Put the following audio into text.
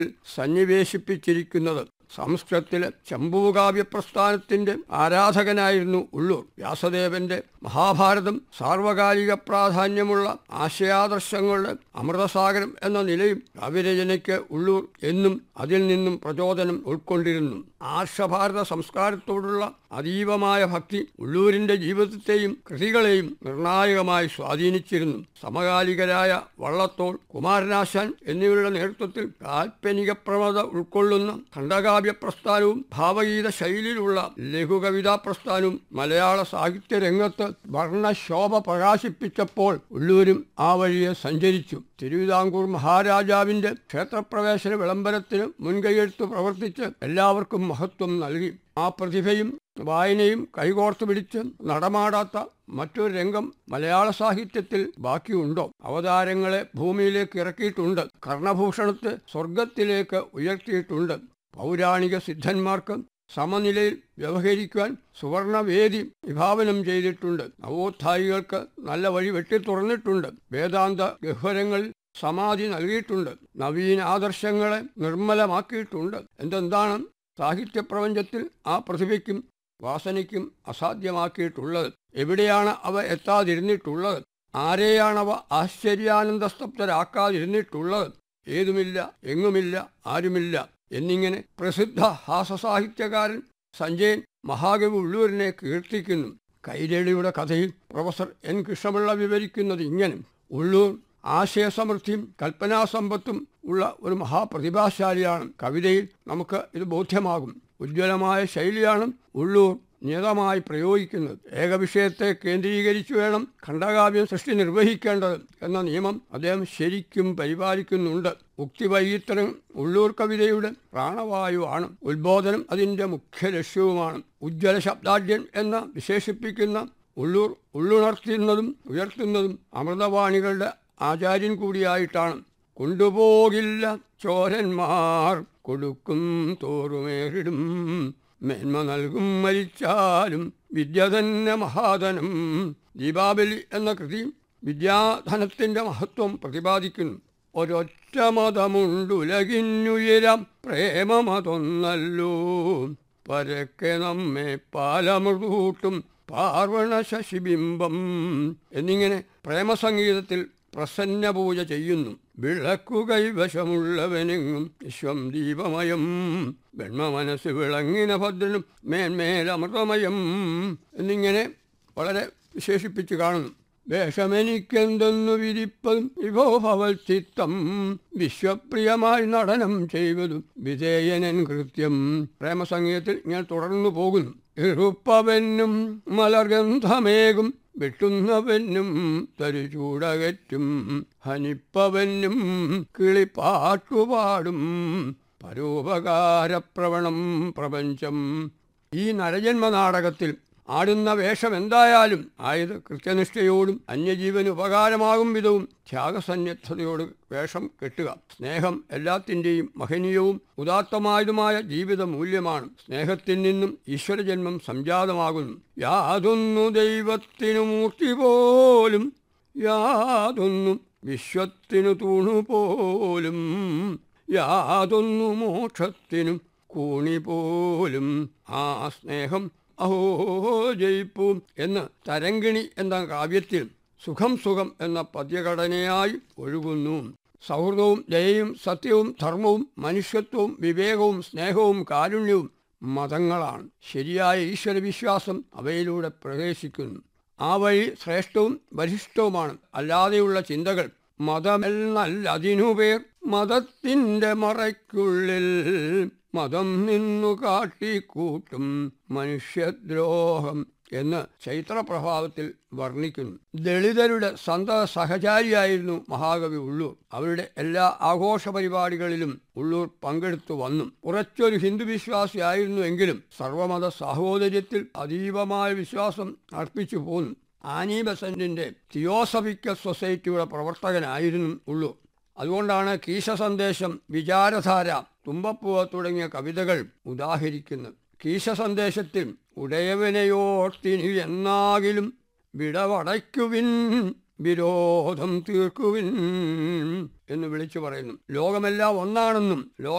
സന്നിവേശിപ്പിച്ചിരിക്കുന്നത് സംസ്കൃതത്തിലെ ചമ്പൂകാവ്യ പ്രസ്ഥാനത്തിന്റെ ആരാധകനായിരുന്നു ഉള്ളൂർ വ്യാസദേവന്റെ മഹാഭാരതം സാർവകാലിക പ്രാധാന്യമുള്ള ആശയാദർശങ്ങളുടെ അമൃതസാഗരം എന്ന നിലയും കാവ്യരചനയ്ക്ക് ഉള്ളൂർ എന്നും അതിൽ നിന്നും പ്രചോദനം ഉൾക്കൊണ്ടിരുന്നു ആർഷഭാരത സംസ്കാരത്തോടുള്ള അതീവമായ ഭക്തി ഉള്ളൂരിന്റെ ജീവിതത്തെയും കൃതികളെയും നിർണായകമായി സ്വാധീനിച്ചിരുന്നു സമകാലികരായ വള്ളത്തോൾ കുമാരനാശാൻ എന്നിവരുടെ നേതൃത്വത്തിൽ കാൽപ്പനിക പ്രവണത ഉൾക്കൊള്ളുന്ന ഖണ്ഡകാവ്യ പ്രസ്ഥാനവും ഭാവഗീത ശൈലിയിലുള്ള ലഘുകവിതാ പ്രസ്ഥാനവും മലയാള സാഹിത്യ രംഗത്ത് വർണ്ണശോഭ പ്രകാശിപ്പിച്ചപ്പോൾ ഉള്ളൂരും ആ വഴിയെ സഞ്ചരിച്ചു തിരുവിതാംകൂർ മഹാരാജാവിന്റെ ക്ഷേത്രപ്രവേശന വിളംബരത്തിന് മുൻകൈയെടുത്ത് പ്രവർത്തിച്ച് എല്ലാവർക്കും മഹത്വം നൽകി ആ പ്രതിഭയും വായനയും കൈകോർത്ത് പിടിച്ച് നടമാടാത്ത മറ്റൊരു രംഗം മലയാള സാഹിത്യത്തിൽ ബാക്കിയുണ്ടോ അവതാരങ്ങളെ ഭൂമിയിലേക്ക് ഇറക്കിയിട്ടുണ്ട് കർണഭൂഷണത്തെ സ്വർഗത്തിലേക്ക് ഉയർത്തിയിട്ടുണ്ട് പൗരാണിക സിദ്ധന്മാർക്ക് സമനിലയിൽ വ്യവഹരിക്കുവാൻ സുവർണവേദി വിഭാവനം ചെയ്തിട്ടുണ്ട് നവോത്ഥായികൾക്ക് നല്ല വഴി വെട്ടി തുറന്നിട്ടുണ്ട് വേദാന്ത ഗഹ്വരങ്ങളിൽ സമാധി നൽകിയിട്ടുണ്ട് നവീന ആദർശങ്ങളെ നിർമ്മലമാക്കിയിട്ടുണ്ട് എന്തെന്താണ് സാഹിത്യ പ്രപഞ്ചത്തിൽ ആ പ്രതിഭയ്ക്കും വാസനയ്ക്കും അസാധ്യമാക്കിയിട്ടുള്ളത് എവിടെയാണ് അവ എത്താതിരുന്നിട്ടുള്ളത് ആരെയാണവ ആശ്ചര്യാനന്ദസ്തബ്ധരാക്കാതിരുന്നിട്ടുള്ളത് ഏതുമില്ല എങ്ങുമില്ല ആരുമില്ല എന്നിങ്ങനെ പ്രസിദ്ധ ഹാസസാഹിത്യകാരൻ സഞ്ജയൻ മഹാകവി ഉള്ളൂരിനെ കീർത്തിക്കുന്നു കൈരളിയുടെ കഥയിൽ പ്രൊഫസർ എൻ കൃഷ്ണപിള്ള വിവരിക്കുന്നത് ഇങ്ങനെ ഉള്ളൂർ ആശയസമൃദ്ധിയും കൽപ്പനാസമ്പത്തും ഉള്ള ഒരു മഹാപ്രതിഭാശാലിയാണ് കവിതയിൽ നമുക്ക് ഇത് ബോധ്യമാകും ഉജ്ജ്വലമായ ശൈലിയാണ് ഉള്ളൂർ നിയതമായി പ്രയോഗിക്കുന്നത് ഏകവിഷയത്തെ കേന്ദ്രീകരിച്ചു വേണം ഖണ്ഡകാവ്യം സൃഷ്ടി നിർവഹിക്കേണ്ടത് എന്ന നിയമം അദ്ദേഹം ശരിക്കും പരിപാലിക്കുന്നുണ്ട് ഉക്തിവൈചിത്രം ഉള്ളൂർ കവിതയുടെ പ്രാണവായുവാണ് ഉത്ബോധനം അതിൻ്റെ മുഖ്യ ലക്ഷ്യവുമാണ് ഉജ്ജ്വല ശബ്ദാഢ്യൻ എന്ന് വിശേഷിപ്പിക്കുന്ന ഉള്ളൂർ ഉള്ളുണർത്തുന്നതും ഉയർത്തുന്നതും അമൃതവാണികളുടെ ആചാര്യൻ കൂടിയായിട്ടാണ് കൊണ്ടുപോകില്ല ചോരന്മാർ കൊടുക്കും തോറുമേറിടും മേന്മ നൽകും മരിച്ചാലും വിദ്യ തന്നെ മഹാധനം ദീപാവലി എന്ന കൃതി വിദ്യാധനത്തിൻ്റെ മഹത്വം പ്രതിപാദിക്കുന്നു ഒരൊറ്റ മതമുണ്ടുലകിന്നുയരം പ്രേമമതൊന്നല്ലോ പരക്കെ നമ്മെ പാലമൃതൂട്ടും പാർവണ ശശിബിംബം എന്നിങ്ങനെ പ്രേമസംഗീതത്തിൽ പ്രസന്ന പൂജ ചെയ്യുന്നു വിളക്കു കൈവശമുള്ളവനെങ്ങും വിശ്വം ദീപമയം വെണ്മ മനസ്സ് വിളങ്ങിന ഭദ്രനും മേന്മേലമൃതമയം എന്നിങ്ങനെ വളരെ വിശേഷിപ്പിച്ച് കാണുന്നു വേഷമെനിക്കെന്തെന്നു വിരിപ്പതും വിഭോഭവൽ ചിത്തം വിശ്വപ്രിയമായി നടനം ചെയ്വതും വിധേയനൻ കൃത്യം പ്രേമസംഗീതത്തിൽ ഇങ്ങനെ തുടർന്നു പോകുന്നു ഇറുപ്പവനും മലർഗന്ധമേകും വെട്ടുന്നവനും തരുചൂടകറ്റും ഹനിപ്പവനും കിളിപ്പാട്ടുപാടും പരോപകാരപ്രവണം പ്രപഞ്ചം ഈ നരജന്മ നാടകത്തിൽ ആടുന്ന വേഷം എന്തായാലും ആയത് കൃത്യനിഷ്ഠയോടും അന്യജീവന് ഉപകാരമാകും വിധവും ത്യാഗസന്നദ്ധതയോട് വേഷം കെട്ടുക സ്നേഹം എല്ലാത്തിൻ്റെയും മഹനീയവും ഉദാത്തമായതുമായ ജീവിത മൂല്യമാണ് സ്നേഹത്തിൽ നിന്നും ഈശ്വരജന്മം സംജാതമാകുന്നു യാതൊന്നു ദൈവത്തിനു മൂർത്തി പോലും യാതൊന്നും വിശ്വത്തിനു തൂണുപോലും യാതൊന്നു മോക്ഷത്തിനും കൂണി പോലും ആ സ്നേഹം അഹോ ജയിപ്പും എന്ന് തരങ്കിണി എന്ന കാവ്യത്തിൽ സുഖം സുഖം എന്ന പദ്യഘടനയായി ഒഴുകുന്നു സൗഹൃദവും ദയയും സത്യവും ധർമ്മവും മനുഷ്യത്വവും വിവേകവും സ്നേഹവും കാരുണ്യവും മതങ്ങളാണ് ശരിയായ ഈശ്വരവിശ്വാസം അവയിലൂടെ പ്രവേശിക്കുന്നു ആ വഴി ശ്രേഷ്ഠവും വരിഷ്ഠവുമാണ് അല്ലാതെയുള്ള ചിന്തകൾ മതമെന്നല്ല അതിനുപേർ മതത്തിൻ്റെ മറയ്ക്കുള്ളിൽ മതം നിന്നു കാട്ടിക്കൂട്ടും മനുഷ്യദ്രോഹം എന്ന് ചൈത്രപ്രഭാവത്തിൽ വർണ്ണിക്കുന്നു ദളിതരുടെ സന്ത സഹചാരിയായിരുന്നു മഹാകവി ഉള്ളൂർ അവരുടെ എല്ലാ ആഘോഷ പരിപാടികളിലും ഉള്ളൂർ പങ്കെടുത്തു വന്നു ഉറച്ചൊരു ഹിന്ദു വിശ്വാസിയായിരുന്നുവെങ്കിലും സർവമത സാഹോദര്യത്തിൽ അതീവമായ വിശ്വാസം അർപ്പിച്ചു പോന്നു ആനി ബസന്റിന്റെ തിയോസഫിക്കൽ സൊസൈറ്റിയുടെ പ്രവർത്തകനായിരുന്നു ഉള്ളൂർ അതുകൊണ്ടാണ് കീശ സന്ദേശം വിചാരധാര തുമ്പപ്പൂവ തുടങ്ങിയ കവിതകൾ ഉദാഹരിക്കുന്നത് കീശ സന്ദേശത്തിൽ ഉടയവനെയോർത്തിനു എന്നാകിലും വിടവടയ്ക്കുവിൻ വിരോധം തീർക്കുവിൻ എന്ന് വിളിച്ചു പറയുന്നു ലോകമെല്ലാം ഒന്നാണെന്നും